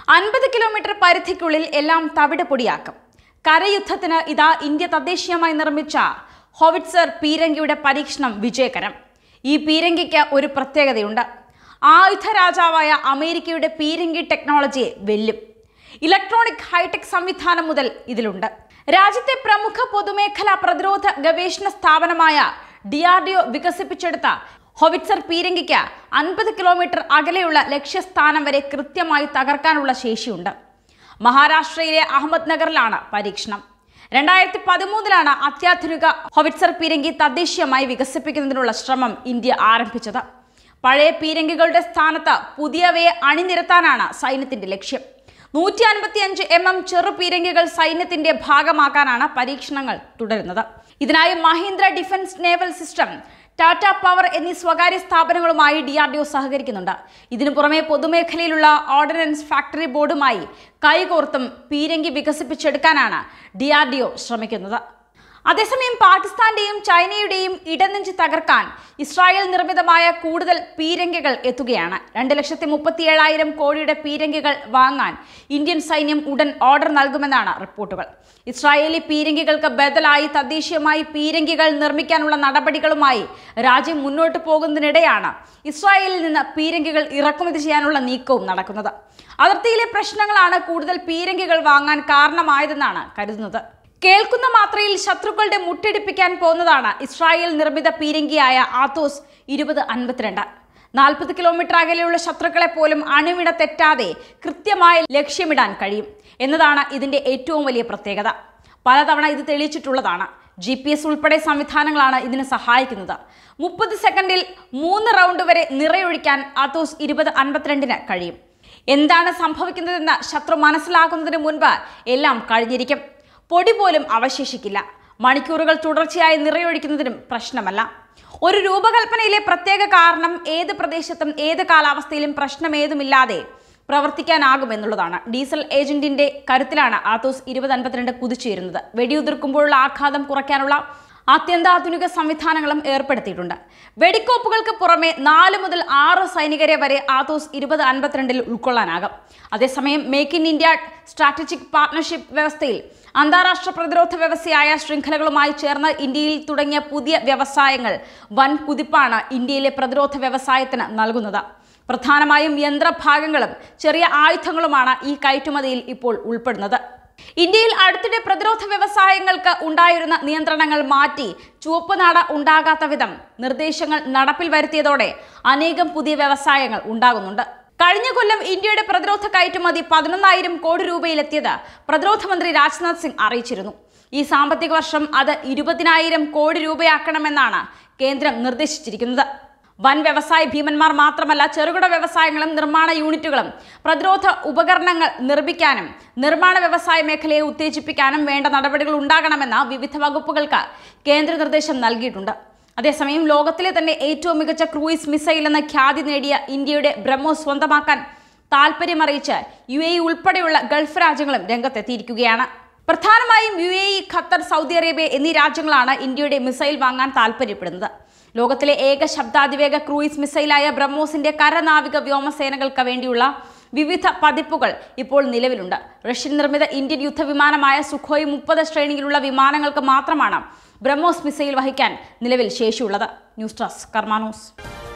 അൻപത് കിലോമീറ്റർ പരിധിക്കുള്ളിൽ എല്ലാം തവിട് പൊടിയാക്കും കരയുദ്ധത്തിന് ഇതാ ഇന്ത്യ തദ്ദേശീയമായി നിർമ്മിച്ച ഹോവിറ്റ്സർ പീരങ്കിയുടെ പരീക്ഷണം വിജയകരം ഈ പീരങ്കിക്ക് ഒരു പ്രത്യേകതയുണ്ട് ആയുധ രാജാവായ അമേരിക്കയുടെ പീരങ്കി ടെക്നോളജിയെ വെല്ലും ഇലക്ട്രോണിക് ഹൈടെക് സംവിധാനം മുതൽ ഇതിലുണ്ട് രാജ്യത്തെ പ്രമുഖ പൊതുമേഖലാ പ്രതിരോധ ഗവേഷണ സ്ഥാപനമായ ഡി ആർ ഡി ഒ വികസിപ്പിച്ചെടുത്ത ഹൊവിറ്റ്സർ പീരങ്കിക്ക് അൻപത് കിലോമീറ്റർ അകലെയുള്ള ലക്ഷ്യസ്ഥാനം വരെ കൃത്യമായി തകർക്കാനുള്ള ശേഷിയുണ്ട് മഹാരാഷ്ട്രയിലെ അഹമ്മദ് നഗറിലാണ് പരീക്ഷണം രണ്ടായിരത്തി പതിമൂന്നിലാണ് അത്യാധുനിക ഹൊവിറ്റ്സർ പീരങ്കി തദ്ദേശീയമായി വികസിപ്പിക്കുന്നതിനുള്ള ശ്രമം ഇന്ത്യ ആരംഭിച്ചത് പഴയ പീരങ്കികളുടെ സ്ഥാനത്ത് പുതിയവയെ അണിനിരത്താനാണ് സൈന്യത്തിന്റെ ലക്ഷ്യം നൂറ്റി അൻപത്തിയഞ്ച് എം എം ചെറു പീരങ്കികൾ സൈന്യത്തിന്റെ ഭാഗമാക്കാനാണ് പരീക്ഷണങ്ങൾ തുടരുന്നത് ഇതിനായി Mahindra defence naval system Tata power എന്നീ സ്വകാര്യ സ്ഥാപനങ്ങളുമായി ഡി ആർ ഡി ഒ സഹകരിക്കുന്നുണ്ട് ഇതിനു പുറമെ പൊതുമേഖലയിലുള്ള ഓർഡിനൻസ് ഫാക്ടറി ബോർഡുമായി കൈകോർത്തും പീരങ്കി വികസിപ്പിച്ചെടുക്കാനാണ് ഡി ആർ ഡി ഒ ശ്രമിക്കുന്നത് അതേസമയം പാകിസ്ഥാന്റെയും ചൈനയുടെയും ഇടനെഞ്ച് തകർക്കാൻ ഇസ്രായേൽ നിർമ്മിതമായ കൂടുതൽ പീരങ്കികൾ എത്തുകയാണ് രണ്ട് ലക്ഷത്തി മുപ്പത്തി ഏഴായിരം കോടിയുടെ പീരങ്കികൾ വാങ്ങാൻ ഇന്ത്യൻ സൈന്യം ഉടൻ ഓർഡർ നൽകുമെന്നാണ് റിപ്പോർട്ടുകൾ ഇസ്രായേലി പീരങ്കികൾക്ക് ബദലായി തദ്ദേശീയമായി പീരങ്കികൾ നിർമ്മിക്കാനുള്ള നടപടികളുമായി രാജ്യം മുന്നോട്ട് പോകുന്നതിനിടെയാണ് ഇസ്രായേലിൽ നിന്ന് പീരങ്കികൾ ഇറക്കുമതി ചെയ്യാനുള്ള നീക്കവും നടക്കുന്നത് അതിർത്തിയിലെ പ്രശ്നങ്ങളാണ് കൂടുതൽ പീരങ്കികൾ വാങ്ങാൻ കാരണമായതെന്നാണ് കരുതുന്നത് കേൾക്കുന്ന മാത്രയിൽ ശത്രുക്കളുടെ മുട്ടിടിപ്പിക്കാൻ പോകുന്നതാണ് ഇസ്രായേൽ നിർമ്മിത പീരങ്കിയായ ആത്തോസ് ഇരുപത് അൻപത്തിരണ്ട് നാൽപ്പത് കിലോമീറ്റർ അകലെയുള്ള ശത്രുക്കളെ പോലും അണുവിട തെറ്റാതെ കൃത്യമായി ലക്ഷ്യമിടാൻ കഴിയും എന്നതാണ് ഇതിന്റെ ഏറ്റവും വലിയ പ്രത്യേകത പലതവണ ഇത് തെളിയിച്ചിട്ടുള്ളതാണ് ജി പി എസ് ഉൾപ്പെടെ സംവിധാനങ്ങളാണ് ഇതിന് സഹായിക്കുന്നത് മുപ്പത് സെക്കൻഡിൽ മൂന്ന് റൗണ്ട് വരെ നിറയൊഴിക്കാൻ ആത്തോസ് ഇരുപത് അൻപത്തിരണ്ടിന് കഴിയും എന്താണ് സംഭവിക്കുന്നതെന്ന് ശത്രു മനസ്സിലാക്കുന്നതിന് മുൻപ് എല്ലാം കഴിഞ്ഞിരിക്കും പൊടി പോലും അവശേഷിക്കില്ല മണിക്കൂറുകൾ തുടർച്ചയായി നിറയൊഴിക്കുന്നതിനും പ്രശ്നമല്ല ഒരു രൂപകൽപ്പനയിലെ പ്രത്യേക കാരണം ഏത് പ്രദേശത്തും ഏത് കാലാവസ്ഥയിലും പ്രശ്നമേതുമില്ലാതെ പ്രവർത്തിക്കാനാകുമെന്നുള്ളതാണ് ഡീസൽ ഏജന്റിന്റെ കരുത്തിലാണ് ആത്തോസ് ഇരുപത് അൻപത്തിരണ്ട് കുതിച്ചുയരുന്നത് വെടിയുതിർക്കുമ്പോഴുള്ള ആഘാതം കുറയ്ക്കാനുള്ള അത്യന്താധുനിക സംവിധാനങ്ങളും ഏർപ്പെടുത്തിയിട്ടുണ്ട് വെടിക്കോപ്പുകൾക്ക് പുറമെ നാല് മുതൽ ആറ് സൈനികരെ വരെ ആത്തോസ് ഇരുപത് അൻപത്തിരണ്ടിൽ ഉൾക്കൊള്ളാനാകും അതേസമയം make in India strategic partnership വ്യവസ്ഥയിൽ അന്താരാഷ്ട്ര പ്രതിരോധ വ്യവസ്ഥയായ ശൃംഖലകളുമായി ചേർന്ന് ഇന്ത്യയിൽ തുടങ്ങിയ പുതിയ വ്യവസായങ്ങൾ വൻ കുതിപ്പാണ് ഇന്ത്യയിലെ പ്രതിരോധ വ്യവസായത്തിന് നൽകുന്നത് പ്രധാനമായും യന്ത്രഭാഗങ്ങളും ചെറിയ ആയുധങ്ങളുമാണ് ഈ കയറ്റുമതിയിൽ ഇപ്പോൾ ഉൾപ്പെടുന്നത് ഇന്ത്യയിൽ അടുത്തിടെ പ്രതിരോധ വ്യവസായങ്ങൾക്ക് ഉണ്ടായിരുന്ന നിയന്ത്രണങ്ങൾ മാറ്റി ചുവപ്പ് നാട ഉണ്ടാകാത്ത വിധം നിർദ്ദേശങ്ങൾ നടപ്പിൽ വരുത്തിയതോടെ അനേകം പുതിയ വ്യവസായങ്ങൾ ഉണ്ടാകുന്നുണ്ട് കഴിഞ്ഞ കൊല്ലം ഇന്ത്യയുടെ പ്രതിരോധ കയറ്റുമതി പതിനൊന്നായിരം കോടി രൂപയിലെത്തിയത് പ്രതിരോധ മന്ത്രി രാജ്നാഥ് സിംഗ് അറിയിച്ചിരുന്നു ഈ സാമ്പത്തിക വർഷം അത് ഇരുപതിനായിരം കോടി രൂപയാക്കണമെന്നാണ് കേന്ദ്രം നിർദ്ദേശിച്ചിരിക്കുന്നത് വൻ വ്യവസായ ഭീമന്മാർ മാത്രമല്ല ചെറുകിട വ്യവസായങ്ങളും നിർമ്മാണ യൂണിറ്റുകളും പ്രതിരോധ ഉപകരണങ്ങൾ നിർമ്മിക്കാനും നിർമ്മാണ വ്യവസായ മേഖലയെ ഉത്തേജിപ്പിക്കാനും വേണ്ട നടപടികൾ ഉണ്ടാകണമെന്ന് വിവിധ വകുപ്പുകൾക്ക് കേന്ദ്ര നിർദ്ദേശം നൽകിയിട്ടുണ്ട് അതേസമയം ലോകത്തിലെ തന്നെ ഏറ്റവും മികച്ച ക്രൂയിസ് മിസൈൽ എന്ന ഖ്യാതി നേടിയ ഇന്ത്യയുടെ ബ്രഹ്മോസ് സ്വന്തമാക്കാൻ താൽപ്പര്യമറിയിച്ച് യു എ ഉൾപ്പെടെയുള്ള ഗൾഫ് രാജ്യങ്ങളും രംഗത്തെത്തിയിരിക്കുകയാണ് പ്രധാനമായും U A E Qatar Saudi Arabia എന്നീ രാജ്യങ്ങളാണ് ഇന്ത്യയുടെ മിസൈൽ വാങ്ങാൻ താൽപ്പര്യപ്പെടുന്നത് ലോകത്തിലെ ഏക ശബ്ദാതിവേഗ ക്രൂയിസ് മിസൈലായ ബ്രഹ്മോസിന്റെ കരനാവിക വ്യോമസേനകൾക്ക് വേണ്ടിയുള്ള വിവിധ പതിപ്പുകൾ ഇപ്പോൾ നിലവിലുണ്ട് റഷ്യൻ നിർമ്മിത ഇന്ത്യൻ യുദ്ധവിമാനമായ സുഖോയ് മുപ്പത് ശ്രേണിയിലുള്ള വിമാനങ്ങൾക്ക് മാത്രമാണ് ബ്രഹ്മോസ് മിസൈൽ വഹിക്കാൻ നിലവിൽ ശേഷിയുള്ളത് ന്യൂസ് ഡെസ്ക് കർമാനോസ്